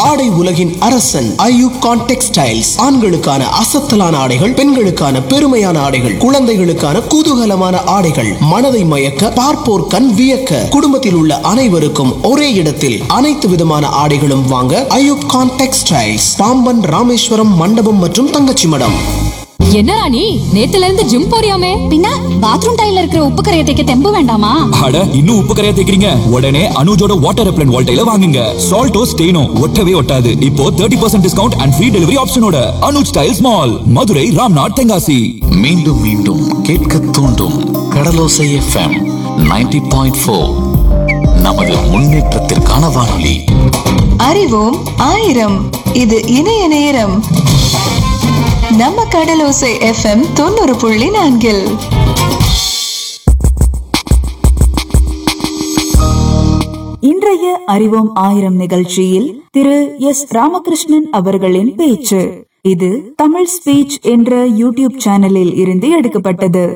ஆடை உலகின் அரசன் ஐயூப் கான் டெக்ஸ்டைல்ஸ் ஆண்களுக்கான அசத்தலான ஆடைகள் பெண்களுக்கான பெருமையான ஆடைகள் குழந்தைகளுக்கான குதூகலமான ஆடைகள் மனதை மயக்க பார்ப்போர் கண் வியக்க குடும்பத்தில் உள்ள அனைவருக்கும் ஒரே இடத்தில் அனைத்து விதமான ஆடைகளும் வாங்க ஐயூப் கான் டெக்ஸ்டைல்ஸ் பாம்பன் ராமேஸ்வரம் மண்டபம் மற்றும் தங்கச்சி மடம் என்னடா நீ நேத்துல இருந்து ஜிம் போறியாமே பின்ன பாத்ரூம் டைல இருக்கிற உப்பு கரையை தைக்க தெம்பு வேண்டாமா அட இன்னும் உப்பு கரையா தேக்கிறீங்க உடனே அனுஜோட வாட்டர் ரெப்லன் வால்டைல வாங்குங்க சால்ட்டோ ஸ்டெயினோ ஒட்டவே ஒட்டாது இப்போ 30% percent discount and free delivery ஆப்ஷனோட அனுஜ் ஸ்டைல்ஸ் மால் மதுரை ராம்நாத் தென்காசி மீண்டும் மீண்டும் கேட்க தூண்டும் கடலோசை எஃப்எம் 90.4 பாயிண்ட் ஃபோர் நமது முன்னேற்றத்திற்கான வானொலி அறிவோம் ஆயிரம் இது இணைய நேரம் நம்ம கடலோசை எஃப்எம் தொண்ணூறு புள்ளி நான்கில் இன்றைய அறிவோம் ஆயிரம் நிகழ்ச்சியில் திரு எஸ் ராமகிருஷ்ணன் அவர்களின் பேச்சு இது தமிழ் ஸ்பீச் என்ற யூடியூப் சேனலில் இருந்து எடுக்கப்பட்டது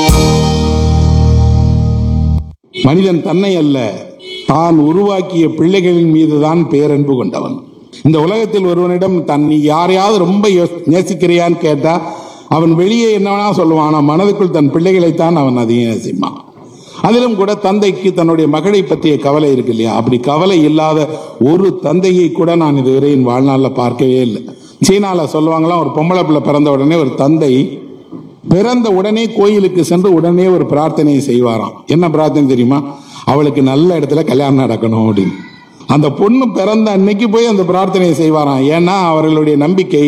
மனிதன் தன்னை அல்ல தான் உருவாக்கிய பிள்ளைகளின் மீதுதான் பேரன்பு கொண்டவன் இந்த உலகத்தில் ஒருவனிடம் தன் நீ யாரையாவது ரொம்ப யோ- நேசிக்கிறியான்னு கேட்டா அவன் வெளியே என்ன வேணா சொல்லுவான் ஆனா மனதுக்குள் தன் பிள்ளைகளைத்தான் அவன் அதிகம் நேசிப்பான் அதிலும் கூட தந்தைக்கு தன்னுடைய மகளை பற்றிய கவலை இருக்கு இல்லையா அப்படி கவலை இல்லாத ஒரு தந்தையை கூட நான் இதுவரை என் வாழ்நாளில் பார்க்கவே இல்லை சீனால சொல்லுவாங்களாம் ஒரு பொம்பளை பிள்ளை பிறந்த உடனே ஒரு தந்தை பிறந்த உடனே கோயிலுக்கு சென்று உடனே ஒரு பிரார்த்தனையை செய்வாராம் என்ன பிரார்த்தனை தெரியுமா அவளுக்கு நல்ல இடத்துல கல்யாணம் நடக்கணும் அப்படின்னு அந்த பொண்ணு பிறந்த அன்னைக்கு போய் அந்த பிரார்த்தனையை செய்வாராம் ஏன்னா அவர்களுடைய நம்பிக்கை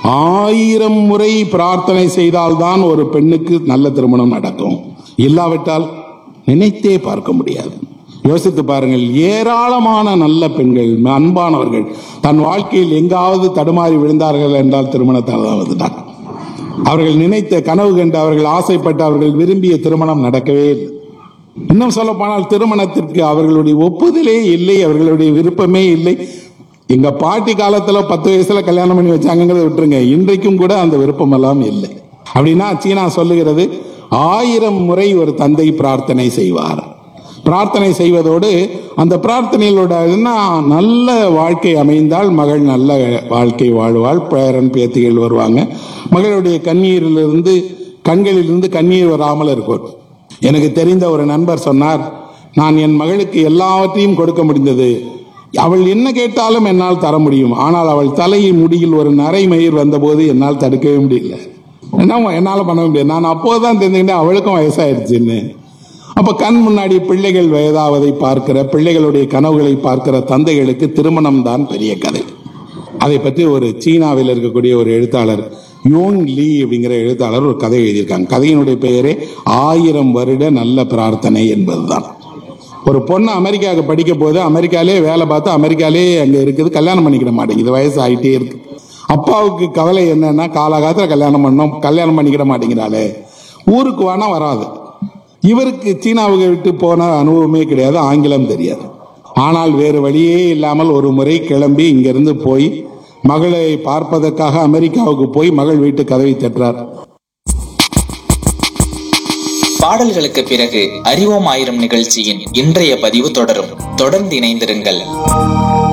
ஆயிரம் முறை பிரார்த்தனை செய்தால்தான் ஒரு பெண்ணுக்கு நல்ல திருமணம் நடக்கும் இல்லாவிட்டால் நினைத்தே பார்க்க முடியாது யோசித்து பாருங்கள் ஏராளமான நல்ல பெண்கள் அன்பானவர்கள் தன் வாழ்க்கையில் எங்காவது தடுமாறி விழுந்தார்கள் என்றால் திருமணத்தால் தான் வந்துட்டாங்க அவர்கள் நினைத்த கனவு கண்டு அவர்கள் ஆசைப்பட்டு அவர்கள் விரும்பிய திருமணம் நடக்கவே இல்லை இன்னும் சொல்ல போனால் திருமணத்திற்கு அவர்களுடைய ஒப்புதலே இல்லை அவர்களுடைய விருப்பமே இல்லை எங்க பாட்டி காலத்துல பத்து வயசுல கல்யாணம் பண்ணி வச்சாங்கிறத விட்டுருங்க இன்றைக்கும் கூட அந்த விருப்பம் எல்லாம் இல்லை அப்படின்னா சீனா சொல்லுகிறது ஆயிரம் முறை ஒரு தந்தை பிரார்த்தனை செய்வார் பிரார்த்தனை செய்வதோடு அந்த பிரார்த்தனைகளோட என்ன நல்ல வாழ்க்கை அமைந்தால் மகள் நல்ல வாழ்க்கை வாழ்வாள் பேரன் பேத்திகள் வருவாங்க மகளுடைய கண்ணீரிலிருந்து கண்களிலிருந்து கண்ணீர் வராமல் இருக்கும் எனக்கு தெரிந்த ஒரு நண்பர் சொன்னார் நான் என் மகளுக்கு எல்லாவற்றையும் கொடுக்க முடிந்தது அவள் என்ன கேட்டாலும் என்னால் தர முடியும் ஆனால் அவள் தலையின் முடியில் ஒரு நரை மயிர் வந்தபோது என்னால் தடுக்கவே முடியல என்ன என்னால் பண்ண முடியாது நான் அப்போதுதான் தெரிஞ்சுக்கிட்டேன் அவளுக்கும் வயசாயிருச்சுன்னு அப்ப கண் முன்னாடி பிள்ளைகள் வயதாவதை பார்க்கிற பிள்ளைகளுடைய கனவுகளை பார்க்கிற தந்தைகளுக்கு திருமணம் தான் பெரிய கதை அதை பற்றி ஒரு சீனாவில் இருக்கக்கூடிய ஒரு எழுத்தாளர் யோங் லீ அப்படிங்கிற எழுத்தாளர் ஒரு கதை எழுதியிருக்காங்க கதையினுடைய பெயரே ஆயிரம் வருட நல்ல பிரார்த்தனை என்பதுதான் ஒரு பொண்ணு அமெரிக்காவுக்கு படிக்க போது அமெரிக்காலே வேலை பார்த்து அமெரிக்காலே அங்க இருக்குது கல்யாணம் பண்ணிக்கிட மாட்டேங்குது வயசு ஆயிட்டே இருக்கு அப்பாவுக்கு கவலை என்னன்னா காலகாலத்தில் கல்யாணம் பண்ணோம் கல்யாணம் பண்ணிக்கிட மாட்டேங்கிறாளே ஊருக்கு வேணா வராது இவருக்கு சீனாவுக்கு விட்டு போன அனுபவமே கிடையாது ஆங்கிலம் தெரியாது ஆனால் வேறு வழியே இல்லாமல் ஒரு முறை கிளம்பி இங்கிருந்து போய் மகளை பார்ப்பதற்காக அமெரிக்காவுக்கு போய் மகள் வீட்டு கதவை தட்டுறார் பாடல்களுக்கு பிறகு அறிவோம் ஆயிரம் நிகழ்ச்சியின் இன்றைய பதிவு தொடரும் தொடர்ந்து இணைந்திருங்கள்